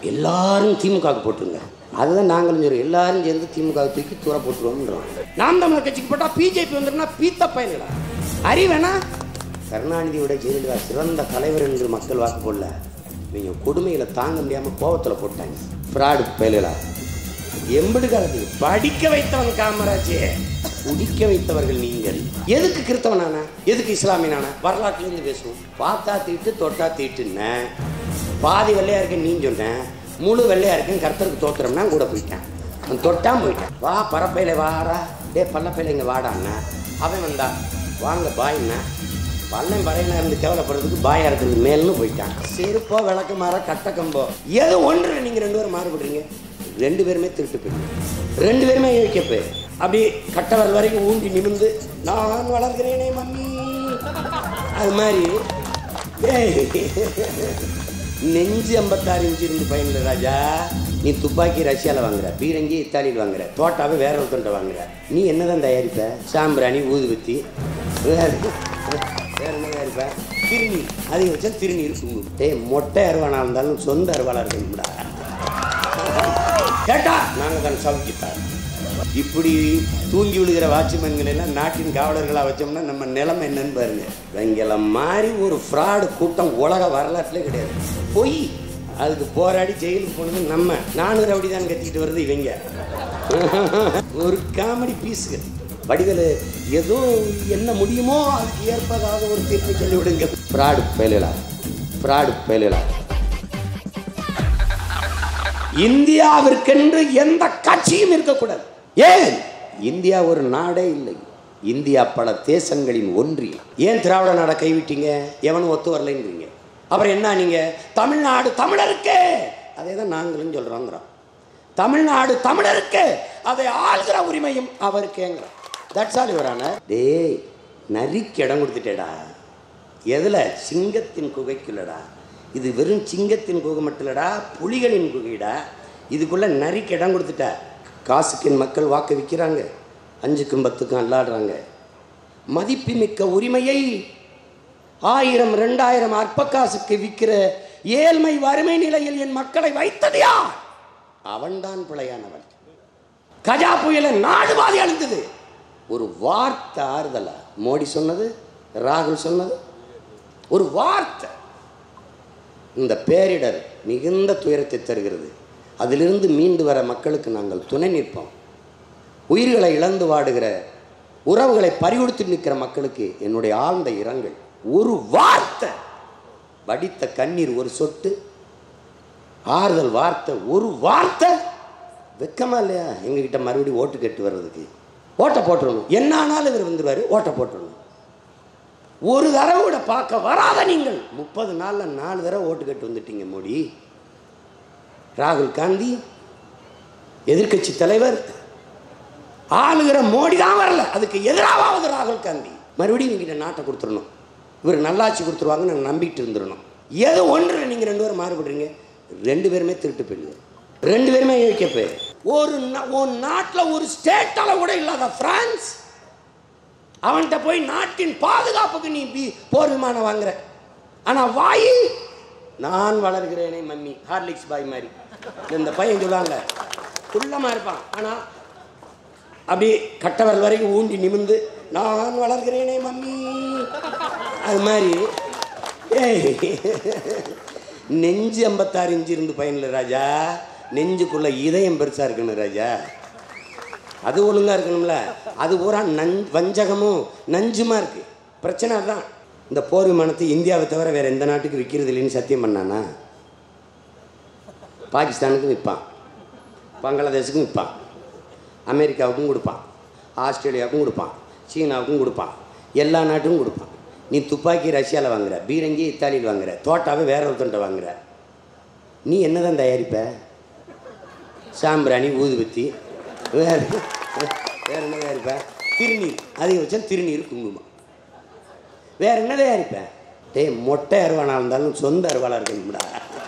எல்லாரும் திமுகவுக்கு போட்டுருங்க அதுதான் நாங்களும் சொல்றோம் எல்லாரும் சேர்ந்து திமுக தூக்கி தூர போட்டுருவோம்ன்றோம் நாம் தமிழர் கட்சிக்கு போட்டா பிஜேபி வந்துருன்னா பீத்த பயன்களா அறிவேனா கருணாநிதியோட ஜெயலலிதா சிறந்த தலைவர் என்று மக்கள் வாக்கு போடல இவங்க கொடுமைகளை தாங்க முடியாம கோபத்துல போட்டாங்க ஃப்ராடு பயல்களா எம்படு காலத்துக்கு படிக்க வைத்தவன் காமராஜே குடிக்க வைத்தவர்கள் நீங்கள் எதுக்கு கிறிஸ்தவனான எதுக்கு இஸ்லாமியனான வரலாற்றுலேருந்து பேசுவோம் பார்த்தா தீட்டு தொட்டா தீட்டுன்னு பாதி வெள்ளையா இருக்குன்னு நீ சொன்னேன் முழு வெள்ளையா இருக்குன்னு கர்த்தருக்கு தோத்துறோம்னா கூட போயிட்டேன் அவன் தொட்டான் போயிட்டான் வா பரப்பையில வாடா டே பல்லப்பையில இங்கே வாடான்னா அவன் வந்தா வாங்க பாய்னா பள்ளம் பறையினா இருந்து கேவலப்படுறதுக்கு பாயா இருக்கிறது மேல்னு போயிட்டான் செருப்போ விளக்கு மாற கட்ட கம்போ ஏதோ ஒன்று நீங்க ரெண்டு பேரும் மாறுபடுறீங்க ரெண்டு பேருமே திருட்டு போயிருங்க ரெண்டு பேருமே யோசிக்க போய் அப்படி கட்டவர் வரைக்கும் ஊண்டி நிமிந்து நான் வளர்கிறேனே மம்மி அது மாதிரி ஏய், நெஞ்சு ஐம்பத்தாறு இன்ச்சு இருந்து பயன்ல ராஜா நீ துப்பாக்கி ரஷ்யாவில் வாங்குற பீரங்கி இத்தாலியில் வாங்குற தோட்டாவை வேற ஒருத்தன்ட்ட வாங்குற நீ என்னதான் தயாரிப்ப சாம்பிராணி ஊதுபத்தி வேற வேற என்ன தயாரிப்ப திருநீர் அதிகபட்சம் திருநீர் சுங்கும் டேய் மொட்டை அருவானா இருந்தாலும் சொந்த அருவாளா இருக்கணும்டா கேட்டா நாங்க தான் சவுக்கித்தார் இப்படி தூங்கி விழுகிற வாட்ச்மேன்கள் எல்லாம் நாட்டின் காவலர்களா வச்சோம்னா நம்ம நிலைமை என்னன்னு பாருங்க இவங்கள மாதிரி ஒரு ஃப்ராடு கூட்டம் உலக வரலாற்றுல கிடையாது பொய் அதுக்கு போராடி ஜெயிலுக்கு போனது நம்ம நானூறு அப்படி தான் கத்திக்கிட்டு வருது இவங்க ஒரு காமெடி பீஸுகள் வடிவேலு ஏதோ என்ன முடியுமோ அதுக்கு ஏற்பதாக ஒரு தீர்ப்பு சொல்லி விடுங்க ஃப்ராடு பயலா ஃப்ராடு பயலா இந்தியாவிற்கென்று எந்த கட்சியும் இருக்கக்கூடாது ஏன் இந்தியா ஒரு நாடே இல்லை இந்தியா பல தேசங்களின் ஒன்றியம் ஏன் திராவிட நாடை கைவிட்டீங்க எவனும் ஒத்து வரலைன்றீங்க அப்புறம் என்ன நீங்க தமிழ்நாடு தமிழருக்கு அதே தான் நாங்களும் சொல்றோங்கிறோம் தமிழ்நாடு தமிழருக்கு அதை ஆள்கிற உரிமையும் அவருக்கேங்கிறோம் தட்ஸ் ஆல் யுவரான டேய் நரிக்கு இடம் கொடுத்துட்டேடா எதில் சிங்கத்தின் குகைக்குள்ளடா இது வெறும் சிங்கத்தின் குகை மட்டும் இல்லடா புலிகளின் குகைடா இதுக்குள்ள நரிக்கு இடம் கொடுத்துட்ட காசுக்கின் மக்கள் வாக்கு விற்கிறாங்க அஞ்சுக்கும் பத்துக்கும் அல்லாடுறாங்க மதிப்புமிக்க உரிமையை ஆயிரம் ரெண்டாயிரம் அற்ப காசுக்கு விற்கிற ஏழ்மை வறுமை நிலையில் என் மக்களை வைத்தது யார் அவன்தான் பிழையானவன் கஜா புயல நாடு பாதி அழிந்தது ஒரு வார்த்தை ஆறுதலா மோடி சொன்னது ராகுல் சொன்னது ஒரு வார்த்தை இந்த பேரிடர் மிகுந்த துயரத்தை தருகிறது அதிலிருந்து மீண்டு வர மக்களுக்கு நாங்கள் துணை நிற்போம் உயிர்களை இழந்து வாடுகிற உறவுகளை பறிகொடுத்து நிற்கிற மக்களுக்கு என்னுடைய ஆழ்ந்த இரங்கல் ஒரு வார்த்தை வடித்த கண்ணீர் ஒரு சொட்டு ஆறுதல் வார்த்தை ஒரு வார்த்தை வெக்கமா இல்லையா எங்ககிட்ட மறுபடியும் ஓட்டு கேட்டு வர்றதுக்கு ஓட்டை போட்டுடணும் என்ன ஆனாலும் இவர் வந்துருவாரு ஓட்டை போட்டுடணும் ஒரு தடவை கூட பார்க்க வராத நீங்கள் முப்பது நாளில் நாலு தடவை ஓட்டு கேட்டு வந்துட்டீங்க மோடி ராகுல் காந்தி எதிர்க்கட்சி தலைவர் ஆளுகிற மோடி தான் வரல அதுக்கு எதிராவது ராகுல் காந்தி மறுபடியும் நீங்க நாட்டை கொடுத்துடணும் இவர் நல்லாட்சி கொடுத்துருவாங்கன்னு நான் நம்பிட்டு இருந்துடணும் ஏதோ ஒன்று நீங்கள் ரெண்டு பேரும் மாறுபடுறீங்க ரெண்டு பேருமே திருட்டு போயிடுங்க ரெண்டு பேருமே யோசிக்க போய் ஒரு நா- ஒரு நாட்டில் ஒரு ஸ்டேட்டால கூட இல்லாத பிரான்ஸ் அவன்கிட்ட போய் நாட்டின் பாதுகாப்புக்கு நீ பி- போர் விமானம் வாங்குற ஆனா வாய் நான் வளர்கிறேனே மம்மி ஹார்லிக்ஸ் பாய் மாதிரி இந்த பையன் சொல்லுவாங்க குள்ளமா இருப்பான் ஆனா அப்படி கட்டவரல் வரைக்கும் ஊண்டி நிமிந்து நான் வளர்கிறேனே மம்மி அது மாதிரி ஏய் நெஞ்சு ஐம்பத்தாறு இன்ச்சு இருந்து பயனில்லை ராஜா நெஞ்சுக்குள்ள இதயம் பெருசா இருக்கணும் ராஜா அது ஒழுங்கா இருக்கணும்ல அது பூரா நஞ் வஞ்சகமும் நஞ்சுமா இருக்கு பிரச்சனை அதுதான் இந்த போர் விமானத்தை இந்தியாவை தவிர வேற எந்த நாட்டுக்கு விற்கிறது இல்லைன்னு சத்தியம் பண்ணானா பாகிஸ்தானுக்கும் விற்பான் பங்களாதேஷுக்கும் விற்பான் அமெரிக்காவுக்கும் கொடுப்பான் ஆஸ்திரேலியாவுக்கும் கொடுப்பான் சீனாவுக்கும் கொடுப்பான் எல்லா நாட்டுக்கும் கொடுப்பான் நீ துப்பாக்கி ரஷ்யாவில் வாங்குற பீரங்கி இத்தாலியில் வாங்குற தோட்டாவை வேற ஒருத்தன்ட்ட வாங்குற நீ என்னதான் தயாரிப்ப சாம்பிராணி ஊதுபத்தி வேற வேற என்ன தயாரிப்ப திருநீர் அதிகபட்சம் திருநீர் குங்குமம் வேற என்ன தயாரிப்ப டேய் மொட்டை அருவானா இருந்தாலும் சொந்த அருவாளா இருக்கணும்டா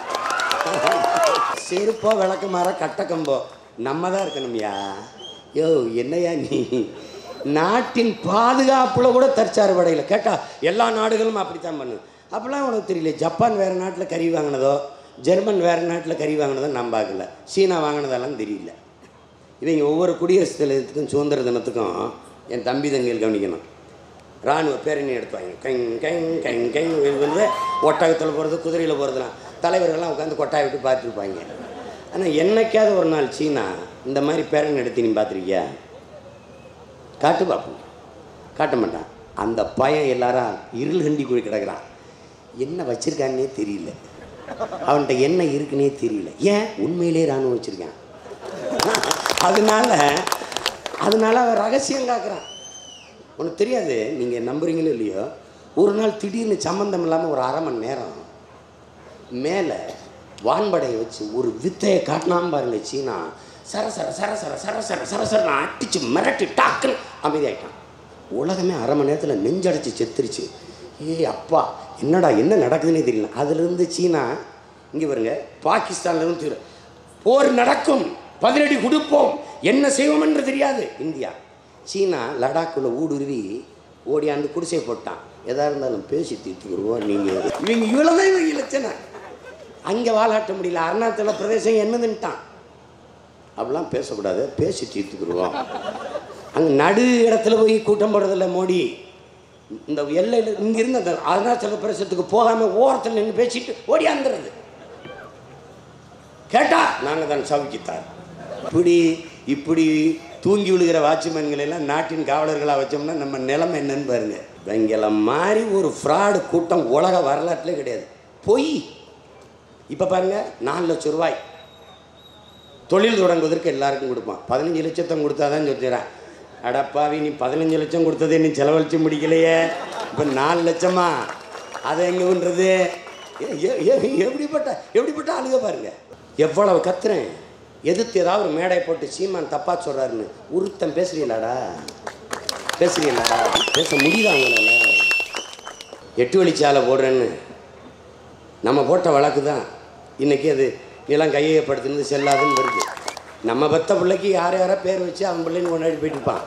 செருப்போ விளக்கு மாற கட்ட கம்போ நம்ம தான் இருக்கணும்யா யோ என்னய்யா நீ நாட்டின் பாதுகாப்புல கூட தற்சார் படையில் கேட்டா எல்லா நாடுகளும் அப்படித்தான் பண்ணுது அப்பெல்லாம் உனக்கு தெரியல ஜப்பான் வேற நாட்டில் கறி வாங்கினதோ ஜெர்மன் வேறு நாட்டில் கறி வாங்கினதை நான் பார்க்கல சீனா வாங்கினதெல்லாம் தெரியல இவங்க ஒவ்வொரு குடியரசு தினத்துக்கும் சுதந்திர தினத்துக்கும் என் தம்பி தங்கைகள் கவனிக்கணும் இராணுவ பேரணி எடுத்துவாங்க கைங் கைங் கைங் கைங் வந்து ஒட்டகத்தில் போகிறது குதிரையில் போகிறதுலாம் தலைவர்கள்லாம் உட்காந்து கொட்டாய் விட்டு பார்த்துருப்பாங்க ஆனால் என்னைக்காவது ஒரு நாள் சீனா இந்த மாதிரி பேரணி எடுத்து நீ பார்த்துருக்கியா காட்டு பார்ப்போம் காட்ட மாட்டான் அந்த பையன் எல்லாரும் இருள் கண்டி குழி கிடக்குறான் என்ன வச்சிருக்கான்னே தெரியல அவன்கிட்ட என்ன இருக்குன்னே தெரியல ஏன் உண்மையிலே ராணுவம் வச்சிருக்கான் அதனால அதனால அவன் ரகசியம் காக்குறான் உனக்கு தெரியாது நீங்கள் நம்புறீங்களோ இல்லையோ ஒரு நாள் திடீர்னு சம்மந்தம் இல்லாமல் ஒரு அரை மணி நேரம் மேலே வான்படையை வச்சு ஒரு வித்தையை காட்டினாம பாருங்க சீனா சர சர சர சர சர சர சர சர அடிச்சு மிரட்டி டாக்குன்னு அமைதியாயிட்டான் உலகமே அரை மணி நேரத்தில் நெஞ்சடைச்சு செத்துருச்சு ஏய் அப்பா என்னடா என்ன நடக்குதுன்னே தெரியல அதுலேருந்து சீனா இங்கே பாருங்க பாகிஸ்தான்லேருந்து திரு போர் நடக்கும் பதிலடி கொடுப்போம் என்ன செய்வோம் என்று தெரியாது இந்தியா சீனா லடாக்குள்ள ஊடுருவி ஓடியாண்டு குடிசை போட்டான் எதா இருந்தாலும் பேசி தீர்த்துக்குருவோம் நீங்கள் இவங்க இவ்வளோதான் இவங்க இலச்சனை அங்கே வாலாட்ட முடியல அருணாச்சல பிரதேசம் என்னதுன்ட்டான் அப்படிலாம் பேசக்கூடாது பேசி தீர்த்துக்குருவோம் அங்கே நடு இடத்துல போய் கூட்டம் போடுறதில்ல மோடி இந்த எல்லையில் இங்கிருந்து அந்த அருணாச்சல பிரதேசத்துக்கு போகாமல் ஓரத்தில் நின்று பேசிட்டு ஓடியாந்துறது கேட்டா நாங்கள் தான் சவுக்கித்தார் இப்படி இப்படி தூங்கி விழுகிற வாட்ச்மேன்களை எல்லாம் நாட்டின் காவலர்களாக வச்சோம்னா நம்ம நிலைமை என்னன்னு பாருங்க இவங்கள மாதிரி ஒரு ஃப்ராடு கூட்டம் உலக வரலாற்றிலே கிடையாது பொய் இப்போ பாருங்க நாலு லட்சம் ரூபாய் தொழில் தொடங்குவதற்கு எல்லாருக்கும் கொடுப்பான் பதினஞ்சு லட்சத்தை கொடுத்தா தான் சொல்லிடுறேன் அடப்பாவி நீ பதினஞ்சு லட்சம் கொடுத்ததே நீ செலவழிச்சு முடிக்கலையே இப்போ நாலு லட்சமா அதை எங்கே பண்ணுறது எப்படிப்பட்ட எப்படிப்பட்ட ஆளுக பாருங்க எவ்வளவு கத்துறேன் எதிர்த்து ஏதாவது ஒரு மேடை போட்டு சீமான் தப்பா சொல்றாருன்னு உருத்தம் பேசுறீங்களாடா பேசுறீங்களாடா பேச முடியுதா அவங்களால எட்டு வழிச்சாலை போடுறேன்னு நம்ம போட்ட வழக்கு தான் இன்றைக்கி அது நிலம் கையப்படுத்துனது செல்லாதுன்னு வருது நம்ம பெத்த பிள்ளைக்கு யார் யாரோ பேர் வச்சு அவன் பிள்ளைன்னு கொண்டாடி போயிட்டு இருப்பான்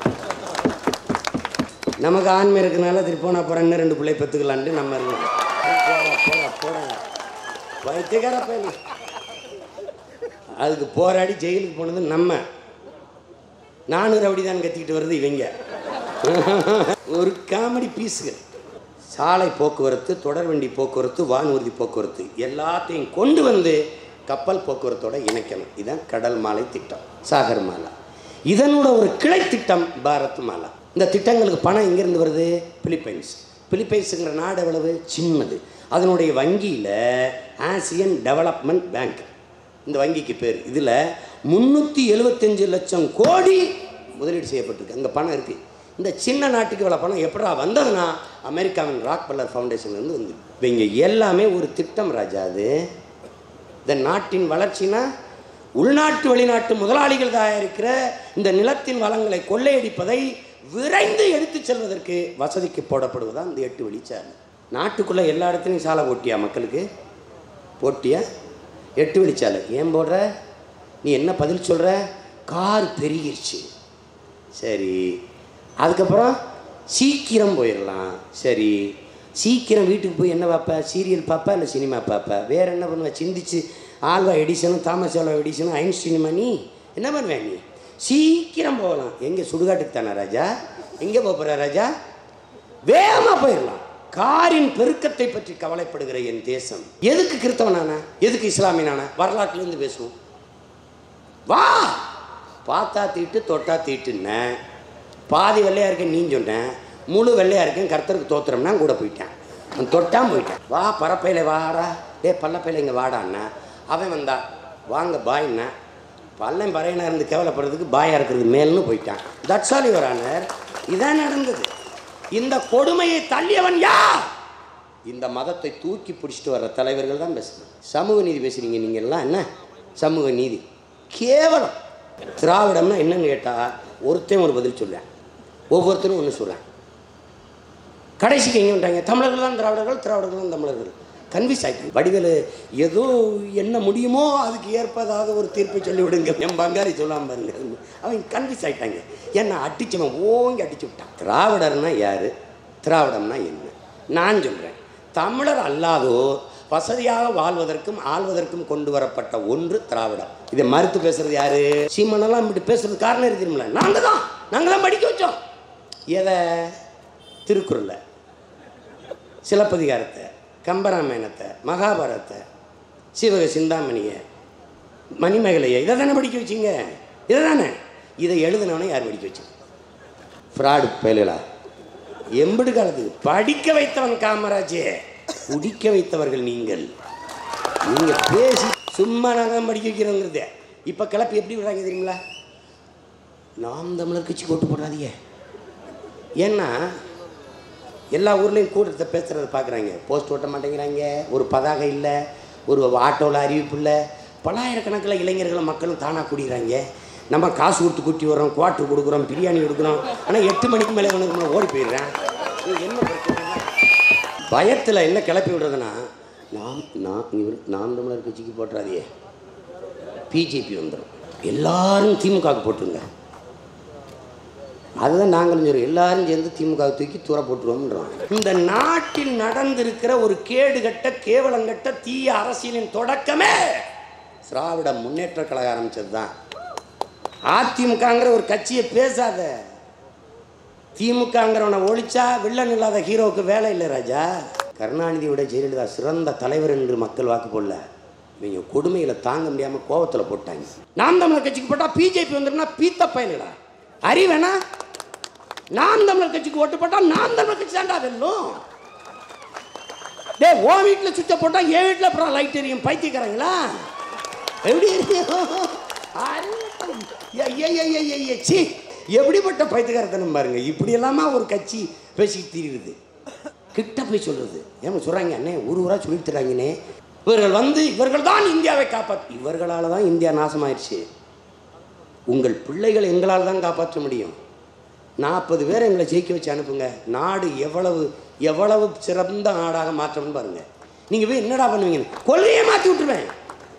நமக்கு ஆண்மை இருக்கனால திருப்போனா போகிறேன்னு ரெண்டு பிள்ளை பெற்றுக்கலான்ட்டு நம்ம இருக்கோம் போடா போடா போடா வைத்தியக்கார பையன் அதுக்கு போராடி ஜெயிலுக்கு போனது நம்ம நானூறு ரவுடி தான் கத்திக்கிட்டு வருது இவங்க ஒரு காமெடி பீஸுகள் சாலை போக்குவரத்து தொடர்வண்டி போக்குவரத்து வானூர்தி போக்குவரத்து எல்லாத்தையும் கொண்டு வந்து கப்பல் போக்குவரத்தோட இணைக்கணும் இதுதான் கடல் மாலை திட்டம் சாகர் மாலா இதனோட ஒரு கிளை திட்டம் பாரத் மாலா இந்த திட்டங்களுக்கு பணம் எங்கேருந்து வருது பிலிப்பைன்ஸ் பிலிப்பைன்ஸுங்கிற நாடு எவ்வளவு சின்னது அதனுடைய வங்கியில் ஆசியன் டெவலப்மெண்ட் பேங்க் இந்த வங்கிக்கு பேர் இதில் முந்நூற்றி எழுபத்தஞ்சு லட்சம் கோடி முதலீடு செய்யப்பட்டிருக்கு அங்கே பணம் இருக்குது இந்த சின்ன நாட்டுக்கு இவ்வளோ பணம் எப்படா வந்ததுன்னா அமெரிக்காவின் ராக் பல்லர் ஃபவுண்டேஷன்லேருந்து வந்து இவங்க எல்லாமே ஒரு திட்டம் ராஜா அது இந்த நாட்டின் வளர்ச்சினா உள்நாட்டு வெளிநாட்டு முதலாளிகள் தயாரிக்கிற இந்த நிலத்தின் வளங்களை கொள்ளையடிப்பதை விரைந்து எடுத்துச் செல்வதற்கு வசதிக்கு போடப்படுவதுதான் இந்த எட்டு வழிச்சாலை நாட்டுக்குள்ளே எல்லா இடத்துலையும் சாலை போட்டியா மக்களுக்கு போட்டியா எட்டு வழிச்சாலை ஏன் போடுற நீ என்ன பதில் சொல்கிற கார் பெருகிருச்சு சரி அதுக்கப்புறம் சீக்கிரம் போயிடலாம் சரி சீக்கிரம் வீட்டுக்கு போய் என்ன பார்ப்ப சீரியல் பார்ப்ப இல்லை சினிமா பார்ப்ப வேற என்ன பண்ணுவ சிந்திச்சு ஆல்வா எடிசனும் தாமஸ் ஆல்வா எடிசனும் ஐன்ஸ்டீனுமா நீ என்ன பண்ணுவேன் நீ சீக்கிரம் போகலாம் எங்கே சுடுகாட்டுக்கு தானே ராஜா எங்கே போகிற ராஜா வேகமாக போயிடலாம் காரின் பெருக்கத்தை பற்றி கவலைப்படுகிற என் தேசம் எதுக்கு கிறிஸ்தவனான எதுக்கு இஸ்லாமியனான வரலாற்றுலேருந்து பேசுவோம் வா பார்த்தா தீட்டு தொட்டா தீட்டுன்னேன் பாதி வெள்ளையா இருக்கேன் நீ சொன்னேன் முழு வெள்ளையா இருக்கேன் கர்த்தருக்கு தோத்துறோம்னா கூட போயிட்டேன் அவன் தொட்டான் போயிட்டேன் வா பரப்பையில வாடா டே பள்ளப்பையில இங்கே வாடான்னா அவன் வந்தா வாங்க பாய்னா பள்ளம் பறையனா இருந்து கேவலப்படுறதுக்கு பாயா இருக்கிறது மேல்னு போயிட்டான் தட்ஸ் ஆல் யுவர் ஆனர் இதான் நடந்தது இந்த கொடுமையை தள்ளியவன் யார் இந்த மதத்தை தூக்கி பிடிச்சிட்டு வர்ற தலைவர்கள் தான் பேசுகிறாங்க சமூக நீதி பேசுறீங்க நீங்க எல்லாம் என்ன சமூக நீதி கேவலம் திராவிடம்னா என்னன்னு கேட்டால் ஒருத்தன் ஒரு பதில் சொல்லுவேன் ஒவ்வொருத்தரும் ஒன்று சொல்லுவேன் கடைசிக்கு எங்கே வந்துட்டாங்க தமிழர்கள் தான் திராவிடர்கள் திராவிடர்கள் தான் தமிழர்கள் கன்விஸ் ஆகிட்டு வடிவேலு ஏதோ என்ன முடியுமோ அதுக்கு ஏற்பதாவது ஒரு தீர்ப்பை சொல்லி விடுங்க என் பங்காரி சொல்லாம பாருங்க அவன் கன்விஸ் ஆகிட்டாங்க என்ன அடிச்சவன் ஓங்கி அடிச்சு விட்டான் திராவிடர்னா யார் திராவிடம்னா என்ன நான் சொல்கிறேன் தமிழர் அல்லாதோர் வசதியாக வாழ்வதற்கும் ஆள்வதற்கும் கொண்டு வரப்பட்ட ஒன்று திராவிடம் இதை மறுத்து பேசுறது யாரு சீமனெல்லாம் இப்படி பேசுறது காரணம் இருக்கு தெரியுமில்ல நாங்க தான் நாங்க தான் படிக்க வச்சோம் எதை திருக்குறளை சிலப்பதிகாரத்தை கம்பராமாயணத்தை மகாபாரதத்தை சிவக சிந்தாமணியை மணிமேகலையை இதை தானே படிக்க வச்சிங்க இதை தானே இதை எழுதினவனே யார் படிக்க வச்சு ஃப்ராடு பயலுகளா எம்படு காலத்துக்கு படிக்க வைத்தவன் காமராஜே குடிக்க வைத்தவர்கள் நீங்கள் நீங்க பேசி சும்மா நாங்கள் தான் படிக்க வைக்கிறோங்கிறது இப்போ கிளப்பி எப்படி விடுறாங்க தெரியுங்களா நாம் தமிழர் கட்சி ஓட்டு போடாதீங்க ஏன்னா எல்லா ஊர்லேயும் கூட்டத்தை பேசுகிறத பார்க்குறாங்க போஸ்ட் ஓட்ட மாட்டேங்கிறாங்க ஒரு பதாகை இல்லை ஒரு ஆட்டோவில் அறிவிப்பு இல்லை பல்லாயிரக்கணக்கில் இளைஞர்களும் மக்களும் தானாக கூடிகிறாங்க நம்ம காசு கொடுத்து கூட்டி வரோம் குவாட்ரு கொடுக்குறோம் பிரியாணி கொடுக்குறோம் ஆனால் எட்டு மணிக்கு மேலே உனக்கு மேலே ஓடி போயிடுறேன் இது என்ன பிரச்சனை பயத்தில் என்ன கிளப்பி விடுறதுன்னா நாம் நான் இவர் நாம் தமிழர் கட்சிக்கு போட்டுறாதியே பிஜேபி வந்துடும் எல்லாரும் திமுகவுக்கு போட்டுருங்க அதுதான் நாங்களும் சொல்றோம் எல்லாரும் சேர்ந்து திமுக தூக்கி தூர போட்டுருவோம்ன்றோம் இந்த நாட்டில் நடந்திருக்கிற ஒரு கேடுகட்ட கேவலங்கட்ட தீய அரசியலின் தொடக்கமே திராவிட முன்னேற்ற கழகம் ஆரம்பிச்சது தான் அதிமுகங்கிற ஒரு கட்சியை பேசாத திமுகங்கிறவனை ஒழிச்சா வில்லன் இல்லாத ஹீரோவுக்கு வேலை இல்லை ராஜா கருணாநிதி விட ஜெயலலிதா சிறந்த தலைவர் என்று மக்கள் வாக்கு போடல இவங்க கொடுமையில தாங்க முடியாம கோவத்துல போட்டாங்க நாம் தமிழர் கட்சிக்கு போட்டா பிஜேபி வந்துருன்னா பீத்த பயலுடா அறிவேனா நாம் தமிழர் கட்சிக்கு ஓட்டு போட்டா நாம் தமிழர் கட்சி தாண்டா வெல்லும் டேய் உன் வீட்டில் சுவிட்சை போட்டா என் வீட்டில் அப்புறம் லைட் எரியும் பைத்தியக்காரங்களா எப்படி இருக்கு சி எப்படிப்பட்ட பைத்தியக்காரத்தனம் பாருங்க இப்படி எல்லாமா ஒரு கட்சி பேசிக்கிட்டு திரியுது கிட்ட போய் சொல்றது ஏன் சொல்றாங்க அண்ணே ஊர் ஊரா சொல்லிட்டு தராங்கண்ணே இவர்கள் வந்து இவர்கள் தான் இந்தியாவை காப்பாற்று இவர்களால தான் இந்தியா நாசமாயிருச்சு உங்கள் பிள்ளைகள் எங்களால் தான் காப்பாற்ற முடியும் நாற்பது பேர் எங்களை ஜெயிக்க வச்சு அனுப்புங்க நாடு எவ்வளவு எவ்வளவு சிறந்த நாடாக மாற்றம்னு பாருங்க நீங்கள் போய் என்னடா பண்ணுவீங்க கொள்கையை மாற்றி விட்டுருவேன்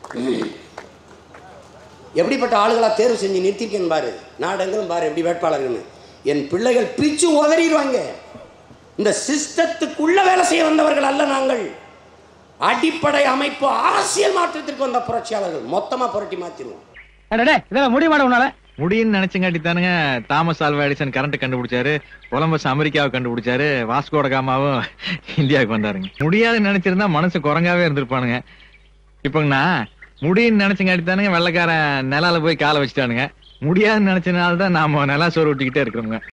எப்படிப்பட்ட ஆளுகளா தேர்வு செஞ்சு நிறுத்திருக்கேன் பாரு நாடெங்கிலும் பாரு எப்படி வேட்பாளர்கள்னு என் பிள்ளைகள் பிச்சு உதறிடுவாங்க இந்த சிஸ்டத்துக்குள்ள வேலை செய்ய வந்தவர்கள் அல்ல நாங்கள் அடிப்படை அமைப்பு அரசியல் மாற்றத்திற்கு வந்த புரட்சியாளர்கள் மொத்தமா புரட்டி மாத்திருவோம் இதெல்லாம் முடிவாட உன்னால முடியும்னு நினைச்சங்காட்டி தானுங்க தாமஸ் ஆல்வா எடிசன் கரண்ட் கண்டுபிடிச்சாரு கொலம்பஸ் அமெரிக்காவை கண்டுபிடிச்சாரு வாஸ்கோட காமாவும் இந்தியாவுக்கு வந்தாருங்க முடியாதுன்னு நினைச்சிருந்தா மனசு குரங்காவே இருந்திருப்பானுங்க இப்பங்கண்ணா முடியும்னு நினைச்சங்காட்டி தானுங்க வெள்ளக்காரன் நிலால போய் காலை வச்சுட்டானுங்க முடியாதுன்னு நினைச்சனால தான் நாம நிலா சோறு விட்டுக்கிட்டே இருக்கிறோங்க